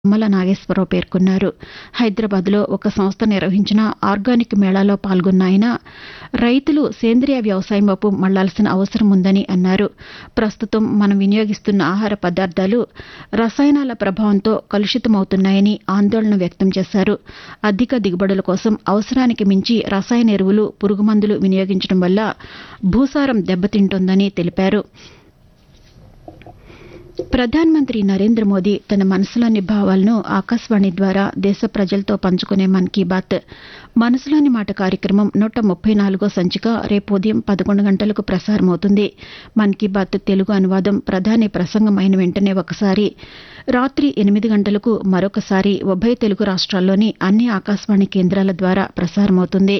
తుమ్మల నాగేశ్వరరావు పేర్కొన్నారు హైదరాబాద్లో ఒక సంస్థ నిర్వహించిన ఆర్గానిక్ మేళాలో పాల్గొన్న ఆయన రైతులు సేంద్రియ వ్యవసాయం వైపు మళ్లాల్సిన అవసరం ఉందని అన్నారు ప్రస్తుతం మనం వినియోగిస్తున్న ఆహార పదార్థాలు రసాయనాల ప్రభావంతో కలుషితమవుతున్నాయని ఆందోళన వ్యక్తం చేశారు అధిక దిగుబడుల కోసం అవసరానికి మించి రసాయన ఎరువులు పురుగుమందులు వినియోగించడం వల్ల భూసారం దెబ్బతింటోందని తెలిపారు ప్రధానమంత్రి నరేంద్ర మోదీ తన మనసులోని భావాలను ఆకాశవాణి ద్వారా దేశ ప్రజలతో పంచుకునే మన్ కీ బాత్ మనసులోని మాట కార్యక్రమం నూట ముప్పై నాలుగో సంచిక రేపు ఉదయం పదకొండు గంటలకు ప్రసారమవుతుంది మన్ కీ బాత్ తెలుగు అనువాదం ప్రధాని ప్రసంగం అయిన వెంటనే ఒకసారి రాత్రి ఎనిమిది గంటలకు మరొకసారి ఉభయ తెలుగు రాష్ట్రాల్లోని అన్ని ఆకాశవాణి కేంద్రాల ద్వారా ప్రసారమవుతుంది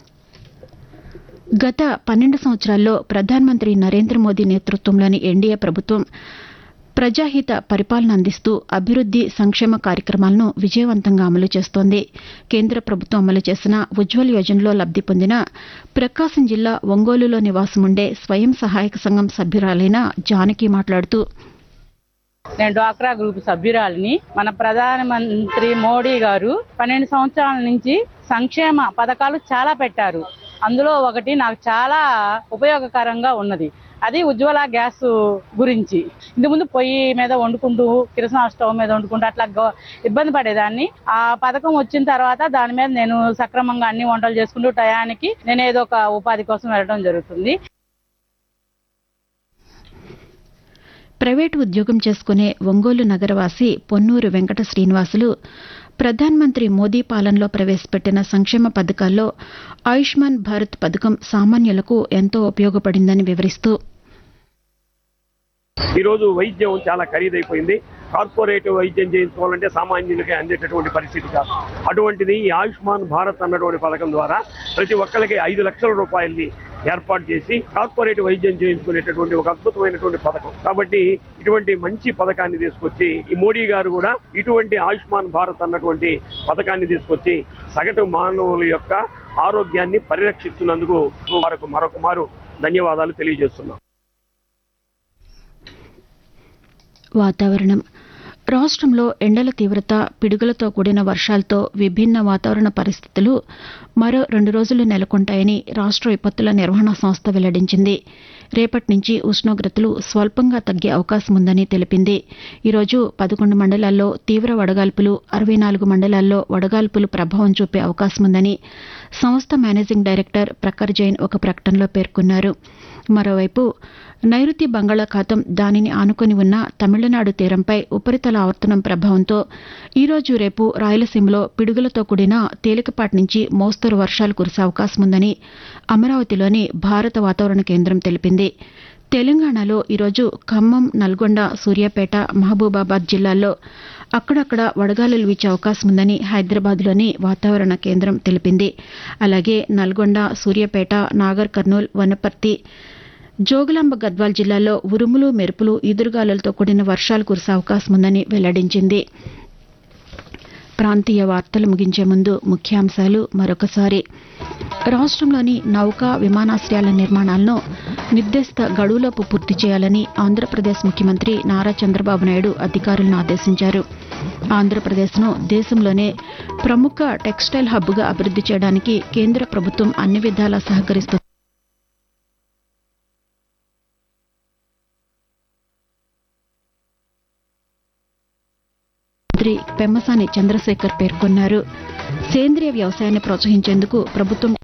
గత పన్నెండు సంవత్సరాల్లో ప్రధానమంత్రి నరేంద్ర మోదీ నేతృత్వంలోని ఎన్డీఏ ప్రభుత్వం ప్రజాహిత పరిపాలన అందిస్తూ అభివృద్ది సంక్షేమ కార్యక్రమాలను విజయవంతంగా అమలు చేస్తోంది కేంద్ర ప్రభుత్వం అమలు చేసిన ఉజ్వల్ యోజనలో లబ్ది పొందిన ప్రకాశం జిల్లా ఒంగోలులో నివాసముండే స్వయం సహాయక సంఘం సభ్యురాలైన జానకి మాట్లాడుతూ నేను డ్వాక్రా గ్రూప్ సభ్యురాలిని మన ప్రధానమంత్రి మోడీ గారు పన్నెండు సంవత్సరాల నుంచి సంక్షేమ పథకాలు చాలా పెట్టారు అందులో ఒకటి నాకు చాలా ఉపయోగకరంగా ఉన్నది అది ఉజ్వల గ్యాస్ గురించి ఇంతకుముందు పొయ్యి మీద వండుకుంటూ కిరసన స్టవ్ మీద వండుకుంటూ అట్లా గ- ఇబ్బంది పడేదాన్ని ఆ పథకం వచ్చిన తర్వాత దాని మీద నేను సక్రమంగా అన్ని వంటలు చేసుకుంటూ టయానికి నేను ఏదో ఒక ఉపాధి కోసం వెళ్ళడం జరుగుతుంది ప్రైవేటు ఉద్యోగం చేసుకునే ఒంగోలు నగరవాసి పొన్నూరు వెంకట శ్రీనివాసులు ప్రధానమంత్రి మోదీ పాలనలో ప్రవేశపెట్టిన సంక్షేమ పథకాల్లో ఆయుష్మాన్ భారత్ పథకం సామాన్యులకు ఎంతో ఉపయోగపడిందని వివరిస్తూ ఈ రోజు వైద్యం చాలా ఖరీదైపోయింది కార్పొరేట్ వైద్యం చేయించుకోవాలంటే సామాన్యులకి అందేటటువంటి పరిస్థితి కాదు అటువంటిది ఈ ఆయుష్మాన్ భారత్ అన్నటువంటి పథకం ద్వారా ప్రతి ఒక్కరికి ఐదు లక్షల రూపాయల్ని ఏర్పాటు చేసి కార్పొరేట్ వైద్యం చేయించుకునేటటువంటి ఒక అద్భుతమైనటువంటి పథకం కాబట్టి ఇటువంటి మంచి పథకాన్ని తీసుకొచ్చి ఈ మోడీ గారు కూడా ఇటువంటి ఆయుష్మాన్ భారత్ అన్నటువంటి పథకాన్ని తీసుకొచ్చి సగటు మానవుల యొక్క ఆరోగ్యాన్ని పరిరక్షిస్తున్నందుకు వారికి మరొక మారు ధన్యవాదాలు తెలియజేస్తున్నాం వాతావరణం రాష్ట్రంలో ఎండల తీవ్రత పిడుగులతో కూడిన వర్షాలతో విభిన్న వాతావరణ పరిస్థితులు మరో రెండు రోజులు నెలకొంటాయని రాష్ట్ర విపత్తుల నిర్వహణ సంస్థ వెల్లడించింది రేపటి నుంచి ఉష్ణోగ్రతలు స్వల్పంగా తగ్గే అవకాశం ఉందని తెలిపింది ఈరోజు పదకొండు మండలాల్లో తీవ్ర వడగాల్పులు అరవై నాలుగు మండలాల్లో వడగాల్పులు ప్రభావం చూపే అవకాశం ఉందని సంస్థ మేనేజింగ్ డైరెక్టర్ ప్రఖర్ జైన్ ఒక ప్రకటనలో పేర్కొన్నారు మరోవైపు నైరుతి బంగాళాఖాతం దానిని ఆనుకొని ఉన్న తమిళనాడు తీరంపై ఉపరితల ఆవర్తనం ప్రభావంతో ఈరోజు రేపు రాయలసీమలో పిడుగులతో కూడిన తేలికపాటి నుంచి మోస్తరు వర్షాలు కురిసే అవకాశం ఉందని అమరావతిలోని భారత వాతావరణ కేంద్రం తెలిపింది తెలంగాణలో ఈరోజు ఖమ్మం నల్గొండ సూర్యాపేట మహబూబాబాద్ జిల్లాల్లో అక్కడక్కడ వడగాలులు వీచే అవకాశం ఉందని హైదరాబాద్లోని వాతావరణ కేంద్రం తెలిపింది అలాగే నల్గొండ సూర్యాపేట నాగర్ కర్నూల్ వనపర్తి జోగులాంబ గద్వాల్ జిల్లాల్లో ఉరుములు మెరుపులు ఈదురుగాలులతో కూడిన వర్షాలు కురిసే అవకాశం ఉందని వెల్లడించింది ప్రాంతీయ వార్తలు ముగించే ముందు ముఖ్యాంశాలు మరొకసారి రాష్ట్రంలోని నౌకా విమానాశ్రయాల నిర్మాణాలను నిర్దేశిత గడువులోపు పూర్తి చేయాలని ఆంధ్రప్రదేశ్ ముఖ్యమంత్రి నారా చంద్రబాబు నాయుడు అధికారులను ఆదేశించారు ఆంధ్రప్రదేశ్ను దేశంలోనే ప్రముఖ టెక్స్టైల్ హబ్గా అభివృద్ది చేయడానికి కేంద్ర ప్రభుత్వం అన్ని విధాలా సహకరిస్తుంది మంత్రి పెమ్మసాని చంద్రశేఖర్ పేర్కొన్నారు సేంద్రియ వ్యవసాయాన్ని ప్రోత్సహించేందుకు ప్రభుత్వం